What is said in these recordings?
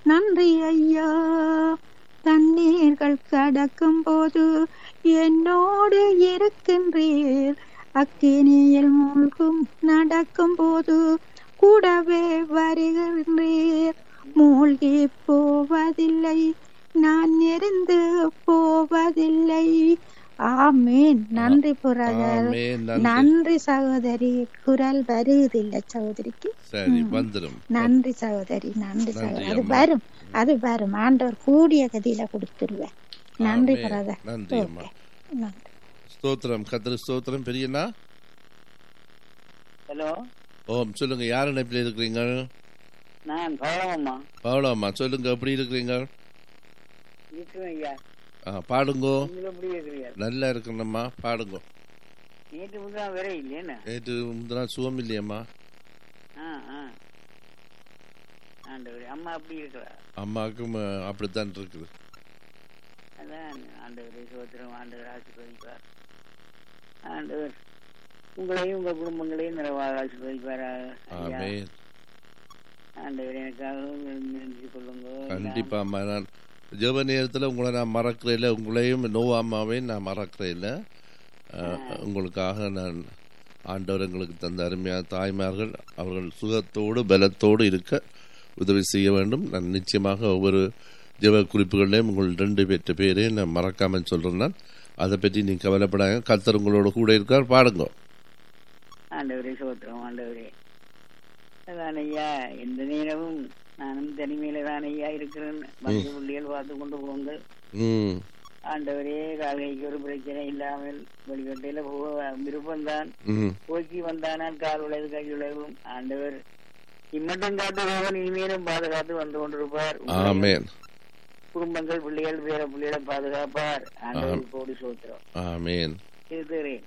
நன்றி ஐயா தண்ணீர்கள் கடக்கும் போது என்னோடு இருக்கின்றீர் அக்கினியில் மூழ்கும் நடக்கும் போது கூடவே வருகின்றீர் மூழ்கி போவதில்லை நான் எரிந்து போவதில்லை ஆமேன் நன்றி புரதர் ஆமென். நன்றி நன்றி சகோதரி குரல் வருவதில்லை சகோதரிக்கு சரி வந்துடும் நன்றி சகோதரி நன்றி நன்றி சகோதரி அது அம்மா. வரும் அது வரும் ஆண்டவர் கூடிய கதியில கொடுத்துருவேன் நன்றி ஆமென். பிரதர் நன்றி அம்மா நன்றி ஸ்தோத்திரம் கத்திர ஸ்தோத்திரம் பெரியண்ணா ஹலோ ஓம் சொல்லுங்க யார் இணைப்பில் இருக்கிறீங்க நான் பழமம்மா பவுளா அம்மா சொல்லுங்க எப்படி இருக்கிறீங்க இருக்கிறேன் ஐயா ஆ, பாடுங்கோ நீங்களும் எப்படி இருக்கிறீங்க நல்லா இருக்கணும்மா பாடுங்கோ நேற்று முந்தா வர இல்லையேண்ணா நேற்று முந்தினா சுகம் இல்லையம்மா ஆ ஆ ஆண்டவர் அம்மா அப்படி இருக்கிறா அம்மாவுக்கும் அஹ், அப்படித்தான் இருக்குது அதான் ஆண்டவர் சோத்திரம் ஆண்டவர் ஆசீர்வதிப்பார் ஆண்டவர் உங்களையும் உங்க குடும்பங்களையும் நிறைவாக ஆசீர்வதிப்பார் ஐயா ஆமென் ஆண்டவர் எனக்காகவும் நினைச்சு கொள்ளுங்க கண்டிப்பா அம்மா நான் ஜெப நேரத்தில் உங்களை நான் மறக்கிறேன் உங்களையும் நோவா அம்மாவையும் நான் மறக்கிறேன் உங்களுக்காக நான் ஆண்டவர் எங்களுக்கு தந்த அருமையான தாய்மார்கள் அவர்கள் சுகத்தோடு பலத்தோடு இருக்க உதவி செய்ய வேண்டும் நான் நிச்சயமாக ஒவ்வொரு ஜெப குறிப்புகளையும் உங்கள் ரெண்டு பேர்த்த பேரையும் நான் மறக்காமல் சொல்கிறேன் நான் அதை பற்றி நீ கவலைப்படாங்க கர்த்தர் உங்களோட கூட இருக்கார் பாடுங்க ஆண்டவரே சோத்திரம் ஆண்டவரே அதான் ஐயா எந்த நேரமும் நானும் தனிமையில தான் ஐயா இருக்கிறேன் வந்து புள்ளிகள் பார்த்து கொண்டு போங்க ம் ஆண்டவரே கால்கைக்கு ஒரு பிரச்சனை இல்லாமல் வெளிக்கட்டையில போக விருப்பம்தான் ம் போக்கி வந்தானால் கால் உழைவு கை உழைவும் ஆண்டவர் இம்மட்டும் காட்டுபவன் இனிமேலும் பாதுகாத்து வந்து கொண்டிருப்பார் உங்களையும் ஆமேன் குடும்பங்கள் பிள்ளைகள் பேர பிள்ளைகளை பாதுகாப்பார் ஆண்டவர் ஆம். கோடி சோத்திரம் ஆமேன் இருக்கிறேன்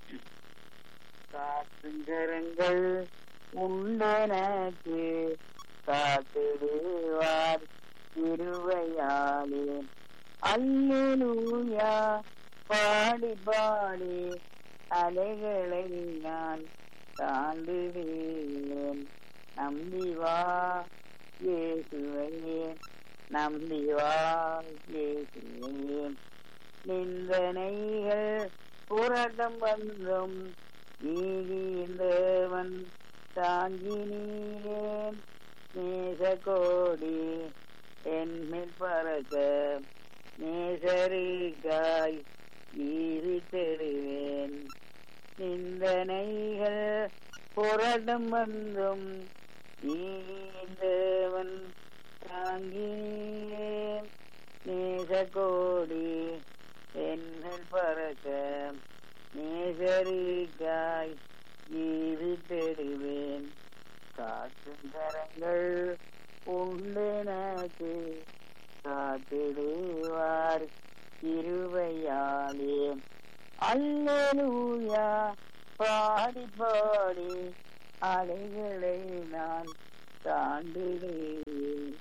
காத்துங்கரங்கள் உண்டனக்கு காத்திடுவார் திருவையாலே அல்லேலூயா பாடி பாடி அலைகளை நான் தாண்டிடுவேன் நம்பி வா இயேசுவையே நம்பி வா இயேசுவையே நிந்தனைகள் புரட்டம் வந்தும் நீதிந்தவன் தாங்கினீரேன் நேச கோடி என்மேல் பறக்க நேசருக்காய் ஈரித்தெடுவேன் நிந்தனைகள் புரட்டம் வந்தும் நீதிந்தவன் தாங்கினீரேன் நேச கோடி என்னல் பறக்க நேசரிக்காய் ஜீவித்தெடுவேன் காற்றும் கரங்கள் உண்டெனக்கு காத்திடுவார் இருவையாலே அல்லேலூயா பாடி பாடி அலைகளை நான் தாண்டிடுவேன்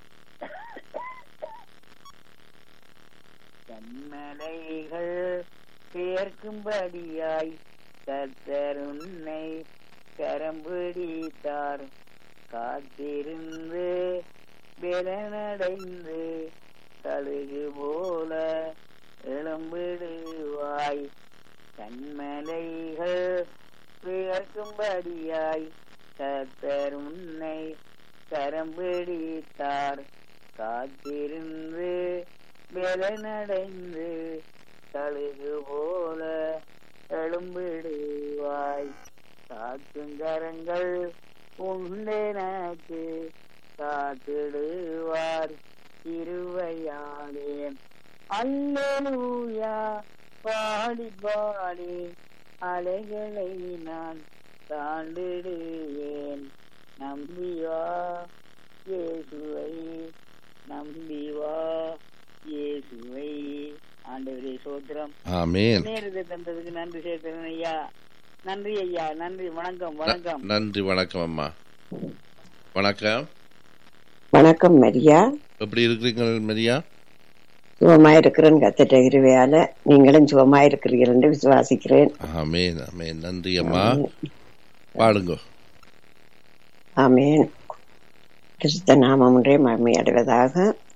கண்மலைகள் சேர்க்கும்படியாய் கர்த்தர் உன்னை கரம் பிடித்தார் காத்திருந்து பலனடைந்து கழுகு போல எழும்பிடுவாய் கண்மலைகள் சேர்க்கும்படியாய் கர்த்தர் உன்னை கரம் பிடித்தார் காத்திருந்து பலனடைந்து கழுகு போல எழும்பிடுவாய் காத்துங்கரங்கள் உண்டெனக்கு காத்திடுவார் திருவையாலே அல்லேலூயா பாடி பாடி அலைகளை நான் தாண்டிடுவேன் நம்பி வா இயேசுவை நம்பி வா இயேசுவை ஆண்டவரே சோத்திரம் ஆமேன் நேரத்தை தந்ததுக்கு நன்றி சேர்க்கிறேன் ஐயா நன்றி ஐயா நன்றி வணக்கம் வணக்கம் நன்றி வணக்கம் அம்மா வணக்கம் வணக்கம் மரியா எப்படி இருக்கிறீங்க மரியா சுகமா இருக்கிறேன் கத்திட்ட இருவையால நீங்களும் சுகமா இருக்கிறீர்கள் என்று விசுவாசிக்கிறேன் ஆமேன் ஆமேன் நன்றி அம்மா பாடுங்க ஆமேன் கிறிஸ்த நாமம் ஒன்றே மகிமை அடைவதாக